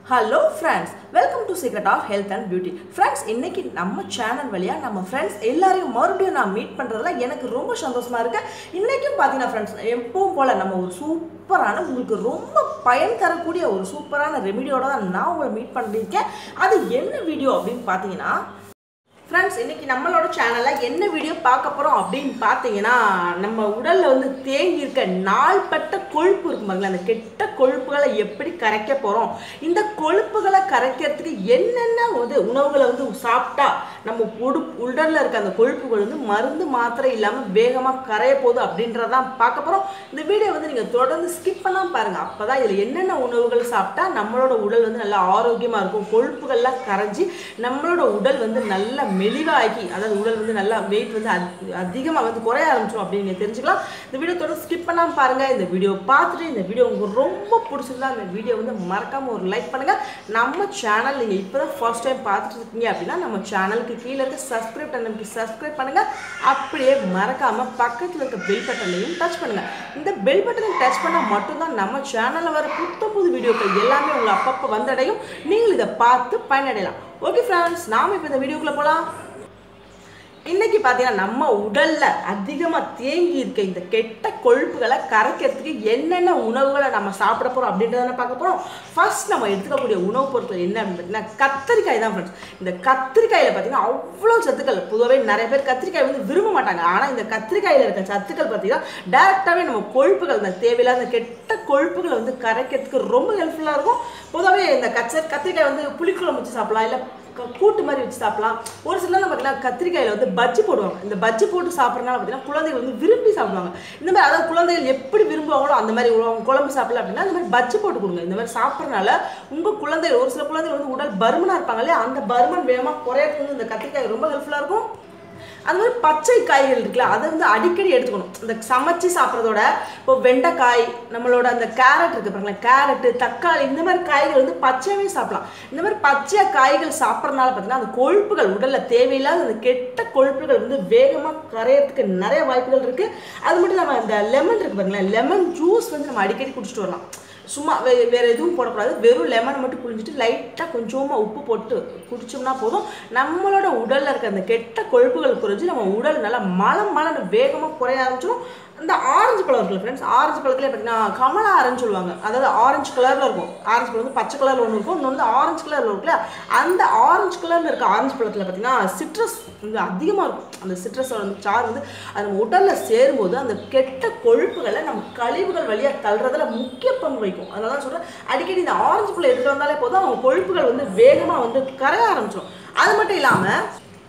hello friends welcome to secret of health and beauty friends இன்னைக்கு நம்ம channel வழியாக நம்ம ஃப்ரெண்ட்ஸ் எல்லாரையும் மறுபடியும் நான் மீட் பண்ணுறதுல எனக்கு ரொம்ப சந்தோஷமா இருக்கு இன்றைக்கும் பார்த்தீங்கன்னா ஃப்ரெண்ட்ஸ் எப்பவும் போல் நம்ம ஒரு சூப்பரான உங்களுக்கு ரொம்ப பயன் தரக்கூடிய ஒரு சூப்பரான ரெமிடியோட தான் நான் உங்களை மீட் பண்ணியிருக்கேன் அது என்ன வீடியோ அப்படின்னு பார்த்தீங்கன்னா ஃப்ரெண்ட்ஸ் இன்னைக்கு நம்மளோட சேனலில் என்ன வீடியோ பார்க்க போகிறோம் அப்படின்னு பார்த்தீங்கன்னா நம்ம உடலில் வந்து தேங்கி இருக்க நாள்பட்ட கொழுப்பு இருக்கு பாருங்களா அந்த கெட்ட கொழுப்புகளை எப்படி கரைக்க போகிறோம் இந்த கொழுப்புகளை கரைக்கிறதுக்கு என்னென்ன வந்து உணவுகளை வந்து சாப்பிட்டா நம்ம உடு உடலில் இருக்க அந்த கொழுப்புகள் வந்து மருந்து மாத்திரை இல்லாமல் வேகமாக கரைய போகுது அப்படின்றதான் பார்க்க போகிறோம் இந்த வீடியோ வந்து நீங்கள் தொடர்ந்து ஸ்கிப் பண்ணாம பாருங்கள் அப்போ தான் இதில் என்னென்ன உணவுகள் சாப்பிட்டா நம்மளோட உடல் வந்து நல்லா ஆரோக்கியமாக இருக்கும் கொழுப்புகள்லாம் கரைஞ்சி நம்மளோட உடல் வந்து நல்ல மெலிவாகி அதாவது உடல் வந்து நல்லா வெயிட் வந்து அதிகமாக வந்து குறைய ஆரம்பிச்சோம் அப்படின்னு நீங்க தெரிஞ்சுக்கலாம் இந்த வீடியோ தொடர்ந்து ஸ்கிப் பண்ணாமல் பாருங்கள் இந்த வீடியோ பார்த்துட்டு இந்த வீடியோ உங்களுக்கு ரொம்ப பிடிச்சிருந்தா இந்த வீடியோ வந்து மறக்காமல் ஒரு லைக் பண்ணுங்கள் நம்ம சேனல் நீங்கள் இப்போ தான் ஃபர்ஸ்ட் டைம் பார்த்துட்டு இருக்கீங்க அப்படின்னா நம்ம சேனலுக்கு கீழே இருக்க சப்ஸ்கிரைப் பண்ணி சப்ஸ்கிரைப் பண்ணுங்கள் அப்படியே மறக்காமல் பக்கத்தில் இருக்க பெல் பட்டனையும் டச் பண்ணுங்கள் இந்த பெல் பட்டனை டச் பண்ணால் மட்டும்தான் நம்ம சேனலில் வர புத்த புது வீடியோக்கள் எல்லாமே உங்களை அப்பப்போ வந்தடையும் நீங்கள் இதை பார்த்து பயனடையலாம் ஓகே ஃப்ரெண்ட்ஸ் நாம இப்போ இந்த வீடியோக்குள்ளே போகலாம் இன்னைக்கு பார்த்தீங்கன்னா நம்ம உடல்ல அதிகமாக தேங்கி இருக்க இந்த கெட்ட கொழுப்புகளை கரைக்கிறதுக்கு என்னென்ன உணவுகளை நம்ம சாப்பிட போறோம் அப்படின்றத பார்க்க போறோம் ஃபர்ஸ்ட் நம்ம எடுத்துக்கக்கூடிய உணவுப் பொருட்கள் என்ன அப்படின்னு பார்த்தீங்கன்னா கத்திரிக்காய் தான் ஃப்ரெண்ட்ஸ் இந்த கத்திரிக்காயில பார்த்தீங்கன்னா அவ்வளோ சத்துக்கள் பொதுவாகவே நிறைய பேர் கத்திரிக்காய் வந்து விரும்ப மாட்டாங்க ஆனால் இந்த கத்திரிக்காயில இருக்க சத்துக்கள் பார்த்தீங்கன்னா டேரெக்டாகவே நம்ம கொழுப்புகள் இந்த தேவையில்லாத கெட்ட கொழுப்புகளை வந்து கரைக்கிறதுக்கு ரொம்ப ஹெல்ப்ஃபுல்லாக இருக்கும் பொதுவாகவே இந்த கச்ச கத்திரிக்காய் வந்து புளிக்குழம்பு வச்சு சாப்பிடலாம் இல்லை க- கூட்டு மாதிரி வச்சு சாப்பிடலாம் ஒரு சிலர்லாம் பார்த்தீங்கன்னா கத்திரிக்காயில் வந்து பஜ்ஜி போடுவாங்க இந்த பஜ்ஜி போட்டு சாப்பிட்றதுனால பார்த்தீங்கன்னா குழந்தைகள் வந்து விரும்பி சாப்பிடுவாங்க இந்த மாதிரி அதாவது குழந்தைகள் எப்படி விரும்புவாங்களோ அந்த மாதிரி அவங்க குழம்பு சாப்பிடல அப்படின்னா இந்த மாதிரி பஜ்ஜி போட்டு கொடுங்க இந்த மாதிரி சாப்பிட்றதுனால உங்கள் குழந்தைகள் ஒரு சில குழந்தைகள் வந்து உடல் பருமனாக இருப்பாங்க இல்லையா அந்த பருமன் வேகமாக குறையறதுக்கு வந்து இந்த கத்திரிக்காய் ரொம்ப ஹெல்ப்ஃபுல்லாக இருக்கும் அது மாதிரி பச்சை காய்கள் இருக்குல்ல அதை வந்து அடிக்கடி எடுத்துக்கணும் இந்த சமைச்சு சாப்பிட்றதோட இப்போ வெண்டைக்காய் நம்மளோட அந்த கேரட் இருக்கு பாருங்களேன் கேரட்டு தக்காளி இந்த மாதிரி காய்கள் வந்து பச்சையாகவே சாப்பிடலாம் இந்த மாதிரி பச்சை காய்கள் சாப்பிட்றதுனால பார்த்தீங்கன்னா அந்த கொழுப்புகள் உடலில் தேவையில்லாத அந்த கெட்ட கொழுப்புகள் வந்து வேகமாக கரையிறதுக்கு நிறைய வாய்ப்புகள் இருக்குது அது மட்டும் நம்ம இந்த லெமன் இருக்கு பாருங்களேன் லெமன் ஜூஸ் வந்து நம்ம அடிக்கடி குடிச்சிட்டு வரலாம் சும்மா வே வேறு எதுவும் போடக்கூடாது வெறும் லெமனை மட்டும் புழிஞ்சிட்டு லைட்டாக கொஞ்சமாக உப்பு போட்டு குடிச்சோம்னா போதும் நம்மளோட உடலில் இருக்க அந்த கெட்ட கொழுப்புகள் குறைஞ்சி நம்ம உடல் நல்லா மலம் மலம் வேகமாக குறைய ஆரம்பிச்சிடும் இந்த ஆரஞ்சு பழம் இருக்குல்ல ஃப்ரெண்ட்ஸ் ஆரஞ்சு பழத்துலேயே பார்த்தீங்கன்னா கமலா ஆரஞ்சு சொல்லுவாங்க அதாவது ஆரஞ்சு கலரில் இருக்கும் ஆரஞ்சு பழம் வந்து பச்சை கலரில் ஒன்று இருக்கும் இன்னொன்று வந்து ஆரஞ்சு கலரில் இருக்குல்ல அந்த ஆரஞ்சு கலரில் இருக்க ஆரஞ்சு பழத்தில் பார்த்தீங்கன்னா சிட்ரஸ் வந்து அதிகமாக இருக்கும் அந்த சிட்ரஸோட அந்த சாறு வந்து அது நம்ம உடலில் சேரும்போது அந்த கெட்ட கொழுப்புகளை நம்ம கழிவுகள் வழியாக தள்ளுறதுல முக்கிய பங்கு வகிக்கும் அதனால தான் சொல்கிறேன் அடிக்கடி இந்த ஆரஞ்சு பழம் எடுத்துட்டு வந்தாலே போதும் அவங்க கொழுப்புகள் வந்து வேகமாக வந்து கரைய ஆரம்பிச்சிடும் அது மட்டும் இல்லாமல்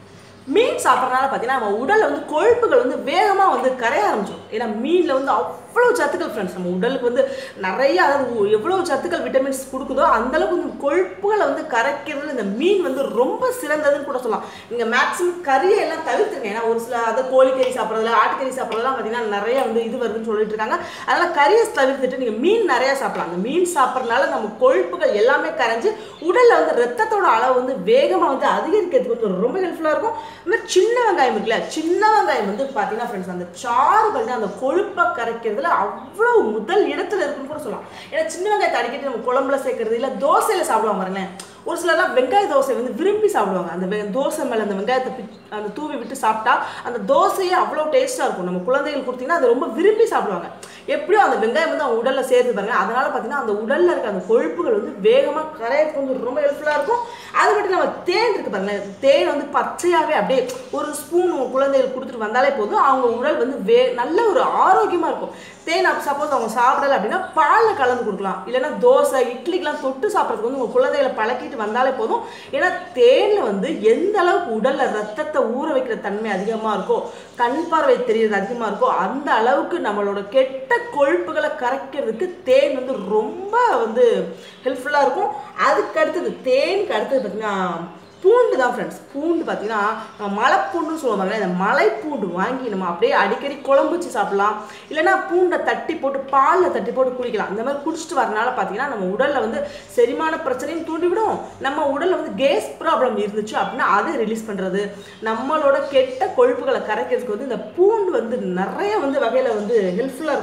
மீன் சாப்பிட்றதுனால பார்த்தீங்கன்னா நம்ம உடலில் வந்து கொழுப்புகள் வந்து வேகமாக வந்து கரைய ஆரம்பிச்சிடும் ஏன்னா மீனில் வந்து அவ்வளோ சத்துக்கள் ஃப்ரெண்ட்ஸ் நம்ம உடலுக்கு வந்து நிறைய அதாவது உ- எவ்வளோ சத்துக்கள் விட்டமின்ஸ் கொடுக்குதோ அந்தளவுக்கு வந்து கொழுப்புகளை வந்து கரைக்கிறதுல இந்த மீன் வந்து ரொம்ப சிறந்ததுன்னு கூட சொல்லலாம் நீங்கள் மேக்ஸிமம் கறியை எல்லாம் தவிர்த்துங்க ஏன்னா ஒரு சில அதை கோழிக்கறி சாப்பிட்றதுல ஆட்டுக்கறி சாப்பிட்றதுலாம் பார்த்தீங்கன்னா நிறைய வந்து இது வருதுன்னு சொல்லிட்டு இருக்காங்க அதனால் கறியை தவிர்த்துட்டு நீங்கள் மீன் நிறைய சாப்பிடலாம் அந்த மீன் சாப்பிட்றதுனால நம்ம கொழுப்புகள் எல்லாமே கரைஞ்சு உடலில் வந்து ரத்தத்தோட அளவு வந்து வேகமாக வந்து அதிகரிக்கிறதுக்கு வந்து ரொம்ப ஹெல்ப்ஃபுல்லாக இருக்கும் இந்த மாதிரி சின்ன வெங்காயம் இருக்குல்ல சின்ன வெங்காயம் வந்து பார்த்தீங்கன்னா ஃப்ரெண்ட்ஸ் அந்த சாறு பார்த்தீங்கன்னா அந்த கொழுப்பை கரைக்கிறதுல அவ்வளோ முதல் இடத்துல இருக்குன்னு கூட சொல்லலாம் ஏன்னா சின்ன வெங்காயத்தை அடிக்கடி நம்ம குழம்புல சேர்க்கறது இல்லை தோசையில் சாப்பிடுவாங்க பாருங்களேன் ஒரு சிலர்லாம் வெங்காய தோசை வந்து விரும்பி சாப்பிடுவாங்க அந்த வெ- தோசை மேலே அந்த வெங்காயத்தை பிச்- அந்த தூவி விட்டு சாப்பிட்டா அந்த தோசையே அவ்வளோ டேஸ்ட்டாக இருக்கும் நம்ம குழந்தைகள் கொடுத்தீங்கன்னா அதை ரொம்ப விரும்பி சாப்பிடுவாங்க எப்படியோ அந்த வெங்காயம் வந்து அவங்க உடலில் சேர்த்து பாருங்க அதனால பார்த்தீங்கன்னா அந்த உடலில் இருக்க அந்த கொழுப்புகள் வந்து வேகமாக கரையறதுக்கு வந்து ரொம்ப ஹெல்ப்ஃபுல்லாக இருக்கும் அது மட்டும் நம்ம தேன் இருக்கு பாருங்களேன் தேன் வந்து பச்சையாகவே அப்படியே ஒரு ஸ்பூன் உங்க குழந்தைகள் கொடுத்துட்டு வந்தாலே போதும் அவங்க உடல் வந்து வே நல்ல ஒரு ஆரோக்கியமாக இருக்கும் தேன் சப்போஸ் அவங்க சாப்பிடல அப்படின்னா பாலில் கலந்து கொடுக்கலாம் இல்லைன்னா தோசை இட்லிக்கெலாம் தொட்டு சாப்பிட்றதுக்கு வந்து உங்கள் குழந்தைகளை பழக்கிட்டு வந்தாலே போதும் ஏன்னா தேனில் வந்து எந்த அளவுக்கு உடலில் ரத்தத்தை ஊற வைக்கிற தன்மை அதிகமாக இருக்கோ கண் பார்வை தெரியறது அதிகமாக இருக்கோ அந்த அளவுக்கு நம்மளோட கெட்ட கொழுப்புகளை கரைக்கிறதுக்கு தேன் வந்து ரொம்ப வந்து ஹெல்ப்ஃபுல்லாக இருக்கும் அதுக்கு அடுத்தது தேனுக்கு அடுத்தது பார்த்தீங்கன்னா பூண்டு தான் ஃப்ரெண்ட்ஸ் பூண்டு பார்த்தீங்கன்னா நம்ம மலைப்பூண்டுன்னு சொல்லுவாங்க இந்த மலைப்பூண்டு வாங்கி நம்ம அப்படியே அடிக்கடி குழம்பு வச்சு சாப்பிடலாம் இல்லைன்னா பூண்டை தட்டி போட்டு பாலில் தட்டி போட்டு குடிக்கலாம் இந்த மாதிரி குடிச்சிட்டு வரனால பார்த்தீங்கன்னா நம்ம உடலில் வந்து செரிமான பிரச்சனையும் தூண்டிவிடும் நம்ம உடலில் வந்து கேஸ் ப்ராப்ளம் இருந்துச்சு அப்படின்னா அதை ரிலீஸ் பண்ணுறது நம்மளோட கெட்ட கொழுப்புகளை கரைக்கிறதுக்கு வந்து இந்த பூண்டு வந்து நிறைய வந்து வகையில் வந்து ஹெல்ப்ஃபுல்லாக இருக்கும்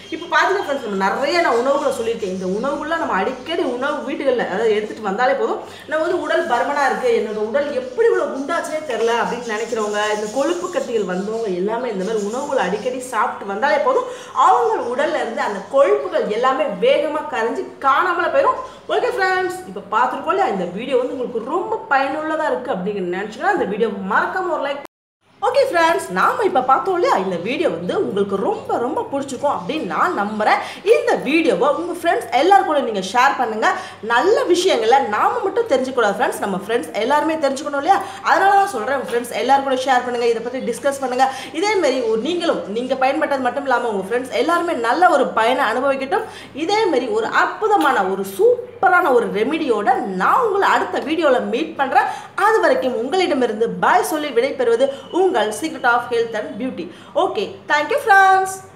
இப்போ பார்த்தீங்கன்னா ஃப்ரெண்ட்ஸ் நம்ம நிறைய நான் உணவுகளை சொல்லியிருக்கேன் இந்த உணவுகள்லாம் நம்ம அடிக்கடி உணவு வீடுகளில் அதாவது எடுத்துகிட்டு வந்தாலே போதும் நம்ம வந்து உடல் பருமனாக இருக்குது என்னோட உடல் எப்படி இவ்வளோ குண்டாச்சுனே தெரில அப்படின்னு நினைக்கிறவங்க இந்த கொழுப்பு கட்டிகள் வந்தவங்க எல்லாமே இந்த மாதிரி உணவுகளை அடிக்கடி சாப்பிட்டு வந்தாலே போதும் அவங்க உடல்ல இருந்து அந்த கொழுப்புகள் எல்லாமே வேகமாக கரைஞ்சி காணாமல போயிடும் ஓகே ஃப்ரெண்ட்ஸ் இப்போ பார்த்துருக்கோம் இல்லையா இந்த வீடியோ வந்து உங்களுக்கு ரொம்ப பயனுள்ளதாக இருக்குது அப்படின்னு நினச்சிங்கன்னா இந்த வீடியோ மறக்காம ஒரு லைக் ஓகே ஃப்ரெண்ட்ஸ் நாம் இப்போ பார்த்தோம் இல்லையா இந்த வீடியோ வந்து உங்களுக்கு ரொம்ப ரொம்ப பிடிச்சிருக்கும் அப்படின்னு நான் நம்புகிறேன் இந்த வீடியோவை உங்கள் ஃப்ரெண்ட்ஸ் எல்லாரும் கூட நீங்கள் ஷேர் பண்ணுங்கள் நல்ல விஷயங்களை நாம் மட்டும் தெரிஞ்சுக்கூடாது ஃப்ரெண்ட்ஸ் நம்ம ஃப்ரெண்ட்ஸ் எல்லாருமே தெரிஞ்சுக்கணும் இல்லையா அதனால தான் சொல்கிறேன் உங்கள் ஃப்ரெண்ட்ஸ் எல்லாரும் கூட ஷேர் பண்ணுங்கள் இதை பற்றி டிஸ்கஸ் பண்ணுங்கள் இதேமாரி ஒரு நீங்களும் நீங்கள் பயன்பட்டது மட்டும் இல்லாமல் உங்கள் ஃப்ரெண்ட்ஸ் எல்லாருமே நல்ல ஒரு பயனை அனுபவிக்கட்டும் இதேமாரி ஒரு அற்புதமான ஒரு சூப்பரான ஒரு ரெமிடியோட நான் உங்களை அடுத்த வீடியோவில் மீட் பண்ணுறேன் அது வரைக்கும் உங்களிடமிருந்து பாய் சொல்லி விடைபெறுவது உங்கள் secret of health and beauty okay thank you friends